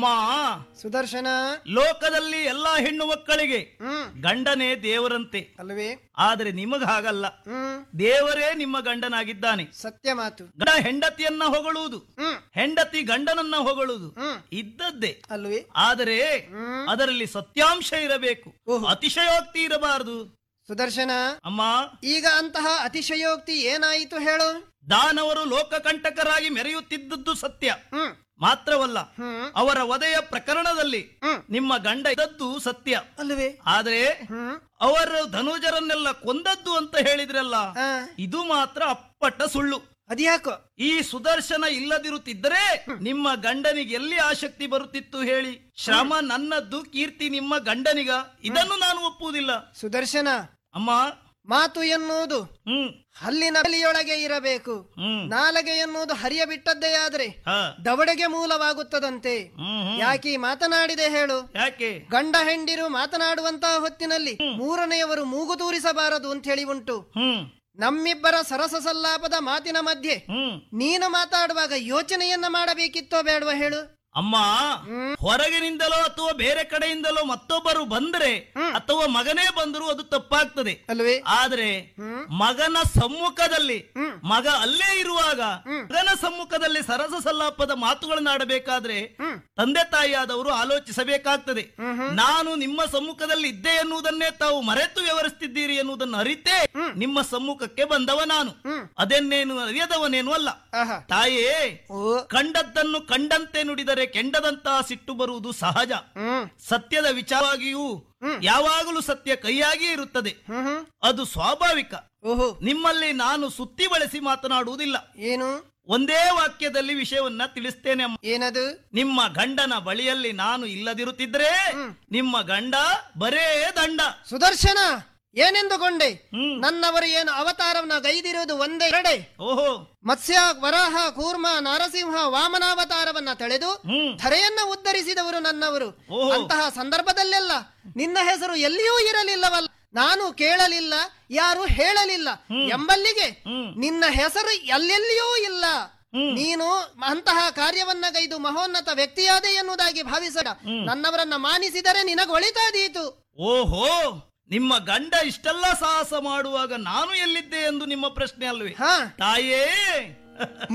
ಅಮ್ಮ ಸುದರ್ಶನ ಲೋಕದಲ್ಲಿ ಎಲ್ಲಾ ಹೆಣ್ಣು ಮಕ್ಕಳಿಗೆ ಹ್ಮ್ ಗಂಡನೇ ದೇವರಂತೆ ಅಲ್ವೇ ಆದರೆ ನಿಮಗ ಹಾಗಲ್ಲ ಹ್ಮ್ ದೇವರೇ ನಿಮ್ಮ ಗಂಡನಾಗಿದ್ದಾನೆ ಸತ್ಯ ಮಾತು ಗಂಡ ಹೆಂಡತಿಯನ್ನ ಹೊಗಳುವುದು ಹ್ಮ್ ಹೆಂಡತಿ ಗಂಡನನ್ನ ಹೊಗಳುವುದು ಹ್ಮ್ ಇದ್ದದ್ದೇ ಅಲ್ವೇ ಆದರೆ ಹ್ಮ್ ಅದರಲ್ಲಿ ಸತ್ಯಾಂಶ ಇರಬೇಕು ಓಹೋ. ಅತಿಶಯೋಕ್ತಿ ಇರಬಾರದು ಸುದರ್ಶನ ಅಮ್ಮ ಈಗ ಅಂತಹ ಅತಿಶಯೋಕ್ತಿ ಏನಾಯಿತು ಹೇಳು ದಾನವರು ಲೋಕಕಂಟಕರಾಗಿ ಮೆರೆಯುತ್ತಿದ್ದದ್ದು ಸತ್ಯ ಹ್ಮ್ ಮಾತ್ರವಲ್ಲ ಹ್ಮ್ ಅವರ ವಧೆಯ ಪ್ರಕರಣದಲ್ಲಿ ಹ್ಮ್ ನಿಮ್ಮ ಗಂಡ ಇದ್ದದ್ದು ಸತ್ಯ ಅಲ್ವೇ ಆದರೆ ಹ್ಮ್ ಅವರು ಧನುಜರನ್ನೆಲ್ಲ ಕೊಂದದ್ದು ಅಂತ ಹೇಳಿದ್ರಲ್ಲ ಆ, ಇದು ಮಾತ್ರ ಅಪ್ಪಟ್ಟ ಸುಳ್ಳು ಅದ್ಯಾಕೋ ಈ ಸುದರ್ಶನ ಇಲ್ಲದಿರುತ್ತಿದ್ದರೆ ನಿಮ್ಮ ಗಂಡನಿಗೆ ಎಲ್ಲಿ ಆಸಕ್ತಿ ಬರುತ್ತಿತ್ತು ಹೇಳಿ ಶ್ರಮ ನನ್ನದ್ದು ಕೀರ್ತಿ ನಿಮ್ಮ ಗಂಡನಿಗ ಇದನ್ನು ನಾನು ಒಪ್ಪುವುದಿಲ್ಲ ಸುದರ್ಶನ ಅಮ್ಮ ಮಾತು ಎನ್ನುವುದು ಹ್ಮ್ ಹಲ್ಲಿನ ಬಲಿಯೊಳಗೆ ಇರಬೇಕು ಹ್ಮ್ ನಾಲಗೆ ಎನ್ನುವುದು ಹರಿಯ ಬಿಟ್ಟದ್ದೇ ಆದ್ರೆ ಹ ದವಡೆಗೆ ಮೂಲವಾಗುತ್ತದಂತೆ ಹ್ಮ್ ಹ್ಮ್. ಯಾಕೆ ಈ ಮಾತನಾಡಿದೆ ಹೇಳು ಯಾಕೆ ಗಂಡ ಹೆಂಡಿರು ಮಾತನಾಡುವಂತಹ ಹೊತ್ತಿನಲ್ಲಿ ಮೂರನೆಯವರು ಮೂಗು ತೂರಿಸಬಾರದು ಅಂತ ಹೇಳಿ ಉಂಟು ಹ್ಮ್ ನಮ್ಮಿಬ್ಬರ ಸರಸ ಸಲ್ಲಾಪದ ಮಾತಿನ ಮಧ್ಯೆ ಹ್ಮ್ ನೀನು ಮಾತಾಡುವಾಗ ಯೋಚನೆಯನ್ನ ಮಾಡಬೇಕಿತ್ತೋ ಬೇಡವಾ ಹೇಳು ಅಮ್ಮ ಹೊರಗಿನಿಂದಲೋ ಅಥವಾ ಬೇರೆ ಕಡೆಯಿಂದಲೋ ಮತ್ತೊಬ್ಬರು ಬಂದ್ರೆ ಅಥವಾ ಮಗನೇ ಬಂದರೂ ಅದು ತಪ್ಪಾಗ್ತದೆ ಅಲ್ವೇ ಆದ್ರೆ ಹ್ಮ್ ಮಗನ ಸಮ್ಮುಖದಲ್ಲಿ ಹ್ಮ್. ಮಗ ಅಲ್ಲೇ ಇರುವಾಗ ಮಗನ ಸಮ್ಮುಖದಲ್ಲಿ ಸರಸ ಸಲ್ಲಾಪದ ಮಾತುಗಳನ್ನಾಡಬೇಕಾದ್ರೆ ಹ್ಮ್ ತಂದೆ ತಾಯಿಯಾದವರು ಆಲೋಚಿಸಬೇಕಾಗ್ತದೆ ನಾನು ನಿಮ್ಮ ಸಮ್ಮುಖದಲ್ಲಿ ಇದ್ದೆ ಎನ್ನುವುದನ್ನೇ ತಾವು ಮರೆತು ವ್ಯವಹರಿಸುತ್ತಿದ್ದೀರಿ ಎನ್ನುವುದನ್ನು ಅರಿತೇ ನಿಮ್ಮ ಸಮ್ಮುಖಕ್ಕೆ ಬಂದವ ನಾನು ಹ್ಮ್. ಅದನ್ನೇನು ಅರಿಯದವನೇನು ಅಲ್ಲ ಆಹಾ ತಾಯೇ ಓ ಕಂಡದ್ದನ್ನು ಕಂಡಂತೆ ನುಡಿದರೆ ಕೆಂಡದಂತಹ ಸಿಟ್ಟು ಬರುವುದು ಸಹಜ ಹ್ಮ್ ಸತ್ಯದ ವಿಚಾರವಾಗಿಯೂ ಯಾವಾಗಲೂ ಸತ್ಯ ಕೈಯಾಗಿ ಇರುತ್ತದೆ ಹ್ಮ್ ಹ್ಮ್ ಅದು ಸ್ವಾಭಾವಿಕ ಓಹೋ ನಿಮ್ಮಲ್ಲಿ ನಾನು ಸುತ್ತಿ ಬಳಸಿ ಮಾತನಾಡುವುದಿಲ್ಲ ಏನು ಒಂದೇ ವಾಕ್ಯದಲ್ಲಿ ವಿಷಯವನ್ನ ತಿಳಿಸ್ತೇನೆ ಅಮ್ಮ. ಏನದು ನಿಮ್ಮ ಗಂಡನ ಬಳಿಯಲ್ಲಿ ನಾನು ಇಲ್ಲದಿರುತ್ತಿದ್ರೆ ನಿಮ್ಮ ಗಂಡ ಬರೇ ದಂಡ ಸುದರ್ಶನ ಏನೆಂದುಕೊಂಡೆ ಹ್ಮ್ ನನ್ನವರು ಏನು ಅವತಾರವನ್ನ ಗೈದಿರುವುದು ಒಂದೇ ಎರಡೇ ಓಹೋ ಮತ್ಸ್ಯ ವರಾಹ ಕೂರ್ಮ ನರಸಿಂಹ ವಾಮನಾವತಾರವನ್ನ ತಳೆದು ಹ್ಮ್ ಧರೆಯನ್ನ ಉದ್ಧರಿಸಿದವರು ನನ್ನವರು ಓಹೋ. ಅಂತಹ ಸಂದರ್ಭದಲ್ಲೆಲ್ಲ ನಿನ್ನ ಹೆಸರು ಎಲ್ಲಿಯೂ ಇರಲಿಲ್ಲವಲ್ಲ ನಾನು ಕೇಳಲಿಲ್ಲ ಯಾರು ಹೇಳಲಿಲ್ಲ ಎಂಬಲ್ಲಿಗೆ ಹ್ಮ್. ನಿನ್ನ ಹೆಸರು ಎಲ್ಲೆಲ್ಲಿಯೂ ಇಲ್ಲ ನೀನು ಅಂತಹ ಕಾರ್ಯವನ್ನ ಗೈದು ಮಹೋನ್ನತ ವ್ಯಕ್ತಿಯಾದೆ ಎನ್ನುವುದಾಗಿ ಭಾವಿಸಡ ನನ್ನವರನ್ನ ಮಾನಿಸಿದರೆ ನಿನಗೆ ಒಳಿತಾದೀತು ಓಹೋ ನಿಮ್ಮ ಗಂಡ ಇಷ್ಟೆಲ್ಲ ಸಾಹಸ ಮಾಡುವಾಗ ನಾನು ಎಲ್ಲಿದ್ದೆ ಎಂದು ನಿಮ್ಮ ಪ್ರಶ್ನೆ ಅಲ್ವೇ ಹಾ ತಾಯೇ